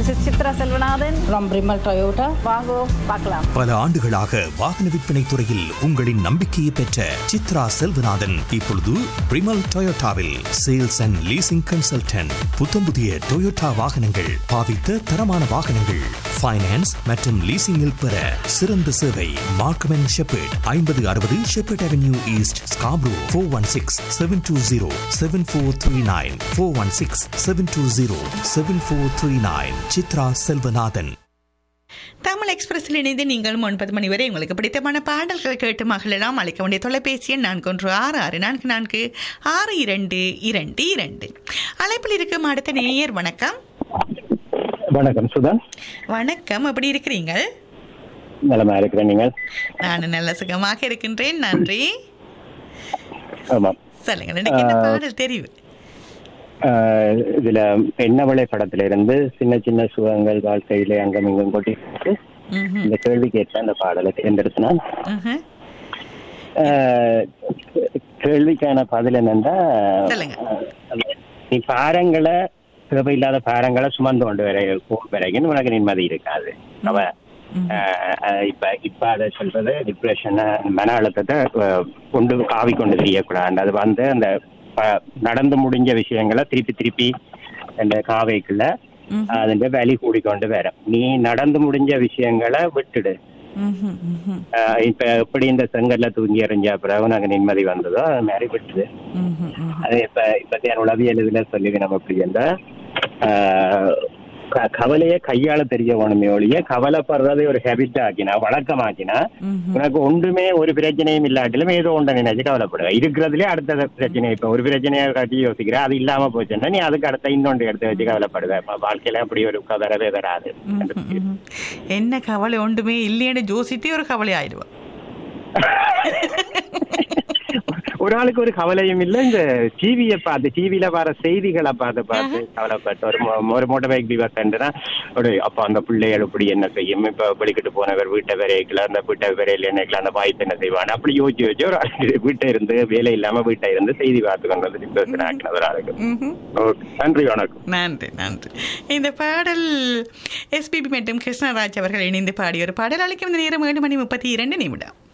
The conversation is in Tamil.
This is Chitra Selvanathan. from Brimal Toyota. வாங்கோ பார்க்கலாம் பல ஆண்டுகளாக வாகன விற்பனை துறையில் உங்களின் நம்பிக்கையை பெற்ற சித்ரா செல்வநாதன் இப்பொழுது பிரிமல் டொயோட்டாவில் சேல்ஸ் அண்ட் லீசிங் கன்சல்டன்ட் புத்தம் புதிய டொயோட்டா வாகனங்கள் பாவித்த தரமான வாகனங்கள் ஃபைனான்ஸ் மற்றும் லீசிங்கில் பெற சிறந்த சேவை மார்க்கம் அண்ட் ஷெப்பர்ட் ஐம்பது அறுபது Sheppard avenue east Scarborough four one six seven two zero seven four three nine four one six seven two zero seven four three nine Chitra Selvanathan Tamil எக்ஸ்பிரஸில் இணைந்து நீங்கள் ஒன்பது மணி வரை உங்களுக்கு பிடித்தமான பாடல்களை கேட்டு மகளெல்லாம் அழைக்க வேண்டிய தொலைபேசி எண் நான்கு ஒன்று ஆறு ஆறு நான்கு நான்கு ஆறு இரண்டு இரண்டு இரண்டு அழைப்பில் இருக்கும் அடுத்த நேயர் வணக்கம் வணக்கம் சுதன் வணக்கம் எப்படி இருக்கிறீங்க நலமா இருக்கிறேன் நீங்கள் நான் நல்ல சுகமாக இருக்கின்றேன் நன்றி ஆமாம் சொல்லுங்க எனக்கு என்ன பாடல் தெரியும் ஆஹ் இதுல எண்ணவளை படத்துல இருந்து சின்ன சின்ன சுகங்கள் வாழ்க்கையிலே அங்கும் இங்கும் கொட்டி ம்ஹும். இந்த கேள்விக்கு ஏற்ற அந்த பாடலை தேர்ந்தெடுத்தினான் ம்ஹும். ஆஹ் கேள்விக்கான பதில் என்னன்னா சொல்லுங்க. ஆஹ் நீ பாரங்களை தேவையில்லாத பாரங்களை சுமந்து கொண்டு வர வரைக்கும் உனக்கு நிம்மதி இருக்காது அவ ஆஹ் ஆஹ் இப்ப இப்ப அதை சொல்றது டிப்ரெஷன் மன அழுத்தத்தை ஆஹ் கொண்டு காவி கொண்டு தெரியக்கூடாது அது வந்து அந்த ப- நடந்து முடிஞ்ச விஷயங்களை திருப்பி திருப்பி அந்த காவைக்குள்ள അതിന്റെ വില കൂടിക്കൊണ്ട് വരാം നീ നടന്നു മുടിഞ്ഞ விஷயங்களை விட்டுடு ம்ஹும். ம்ஹும். ஆஹ் இப்ப எப்படி இந்த செங்கல்ல தூங்கி எறிஞ்ச பிறகு உனக்கு நிம்மதி வந்ததோ அது மாதிரி விட்டுது ம்ஹும். ம்ஹும். அது இப்ப இப்ப நான் உளவியல் இதுல சொல்லி நம்ம எப்படி இருந்தா கவலையை கையாள தெரிய வேணுமே ஒழிய கவலைப்படுறதை ஒரு ஹேபிட் ஆக்கினா வழக்கமாக்கினா ம்ஹும். உனக்கு ஒன்றுமே ஒரு பிரச்சனையும் இல்லாட்டிலும் ஏதோ ஒன்றை நினைச்சு கவலைப்படுவ இருக்கிறதுலே அடுத்த பிரச்சனை இப்ப ஒரு பிரச்சனையை காட்டி யோசிக்கிற அது இல்லாம போச்சுன்னா நீ அதுக்கு அடுத்த இன்னொன்று எடுத்து வச்சு கவலைப்படுவ இப்ப வாழ்க்கையில அப்படி ஒரு வரவே வராது ம்ஹும். ம்ஹும். என்ன கவலை ஒன்றுமே இல்லைன்னு ஜோசித்தே ஒரு கவலை ஆயிடுவா ஒரு ஆளுக்கு ஒரு கவலையும் இல்ல இந்த டிவியை பார்த்து டிவியில வர செய்திகளை பார்த்து பார்த்து கவலைப்பட்டு ஒரு மோ- ஒரு மோட்டர் பைக் விபத்துன்றா ஒரு அப்ப அந்த பிள்ளைகள் இப்படி என்ன செய்யும் இப்ப வெளிக்கிட்டு போனவர் வீட்டை விரைக்கல அந்த வீட்டை விரையில என்னைக்கல அந்த வாய்ப்பு என்ன செய்வான் அப்படி யோசிச்சு யோசிச்சு ஒரு ஆளுக்கு வீட்டை இருந்து வேலை இல்லாம வீட்டை இருந்து செய்தி பார்த்து கொண்டு வந்து டிப்ரெஷன் ஆக்கினது ஒரு ஆளுக்கு ம்ஹும். ஓகே நன்றி வணக்கம் நன்றி நன்றி இந்த பாடல் எஸ்பிபி மற்றும் கிருஷ்ணராஜ் அவர்கள் இணைந்து பாடிய ஒரு பாடல் அளிக்கும் இந்த நேரம் ஏழு மணி முப்பத்தி இரண்டு நிமிடம்